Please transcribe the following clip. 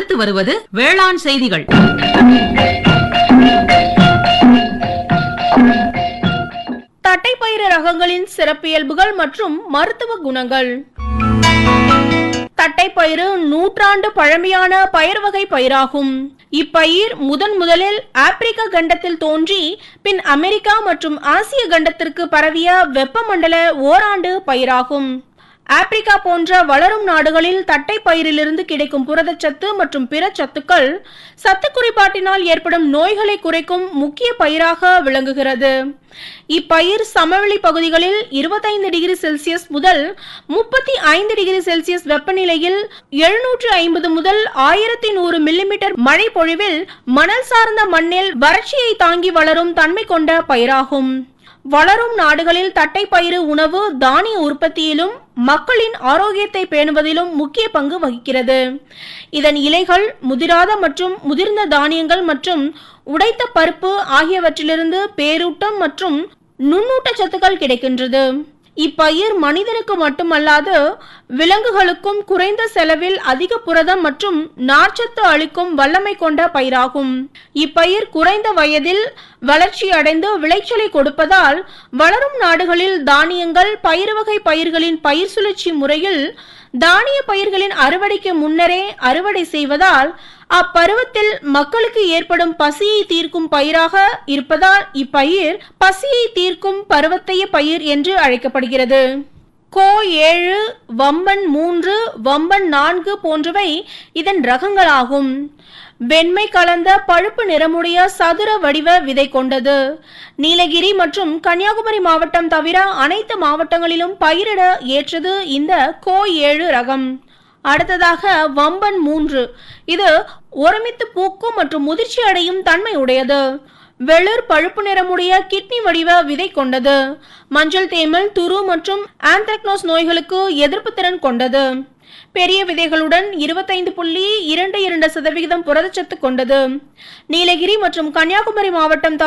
அடுத்து வருவது வேளாண் செய்திகள் தட்டைப்பயிறு ரகங்களின் சிறப்பியல்புகள் மற்றும் மருத்துவ குணங்கள் தட்டைப்பயிறு நூற்றாண்டு பழமையான பயிர் வகை பயிராகும் இப்பயிர் முதன் முதலில் ஆப்பிரிக்க கண்டத்தில் தோன்றி பின் அமெரிக்கா மற்றும் ஆசிய கண்டத்திற்கு பரவிய வெப்பமண்டல ஓராண்டு பயிராகும் ஆப்பிரிக்கா போன்ற வளரும் நாடுகளில் தட்டை பயிரிலிருந்து கிடைக்கும் புரதச்சத்து மற்றும் பிற சத்துக்கள் சத்து குறைபாட்டினால் ஏற்படும் நோய்களை குறைக்கும் முக்கிய பயிராக விளங்குகிறது இப்பயிர் சமவெளி பகுதிகளில் 25 டிகிரி செல்சியஸ் முதல் முப்பத்தி ஐந்து டிகிரி செல்சியஸ் வெப்பநிலையில் எழுநூற்று ஐம்பது முதல் ஆயிரத்தி நூறு மில்லிமீட்டர் மழை பொழிவில் மணல் சார்ந்த மண்ணில் வறட்சியை தாங்கி வளரும் தன்மை கொண்ட பயிராகும் வளரும் நாடுகளில் தட்டைப்பயிறு உணவு தானிய உற்பத்தியிலும் மக்களின் ஆரோக்கியத்தை பேணுவதிலும் முக்கிய பங்கு வகிக்கிறது இதன் இலைகள் முதிராத மற்றும் முதிர்ந்த தானியங்கள் மற்றும் உடைத்த பருப்பு ஆகியவற்றிலிருந்து பேரூட்டம் மற்றும் நுண்ணூட்ட சத்துக்கள் கிடைக்கின்றது இப்பயிர் மனிதனுக்கு மட்டுமல்லாது விலங்குகளுக்கும் குறைந்த செலவில் அதிக புரதம் மற்றும் நார்ச்சத்து அளிக்கும் வல்லமை கொண்ட பயிராகும் இப்பயிர் குறைந்த வயதில் வளர்ச்சி அடைந்து விளைச்சலை கொடுப்பதால் வளரும் நாடுகளில் தானியங்கள் பயிர் வகை பயிர்களின் பயிர் சுழற்சி முறையில் தானிய பயிர்களின் அறுவடைக்கு முன்னரே அறுவடை செய்வதால் அப்பருவத்தில் மக்களுக்கு ஏற்படும் பசியை தீர்க்கும் பயிராக இருப்பதால் இப்பயிர் பசியை தீர்க்கும் பருவத்தைய பயிர் என்று அழைக்கப்படுகிறது கோ ஏழு வம்பன் மூன்று வம்பன் நான்கு போன்றவை இதன் ரகங்களாகும் வெண்மை கலந்த பழுப்பு நிறமுடைய சதுர வடிவ விதை கொண்டது நீலகிரி மற்றும் கன்னியாகுமரி மாவட்டம் தவிர அனைத்து மாவட்டங்களிலும் பயிரிட ஏற்றது இந்த கோ ஏழு ரகம் அடுத்ததாக வம்பன் மூன்று இது ஒருமித்து பூக்கும் மற்றும் முதிர்ச்சி அடையும் தன்மை உடையது வெளிர் பழுப்பு நிறமுடைய கிட்னி வடிவ விதை கொண்டது மஞ்சள் தேமல் துரு மற்றும் ஆந்த்ராக்னோஸ் நோய்களுக்கு எதிர்ப்பு திறன் கொண்டது பெரிய விதைகளுடன் இருபத்தைந்து புள்ளி இரண்டு இரண்டு சதவிகிதம் புரதச்சத்து கொண்டது நீலகிரி மற்றும் கன்னியாகுமரி மாவட்டம்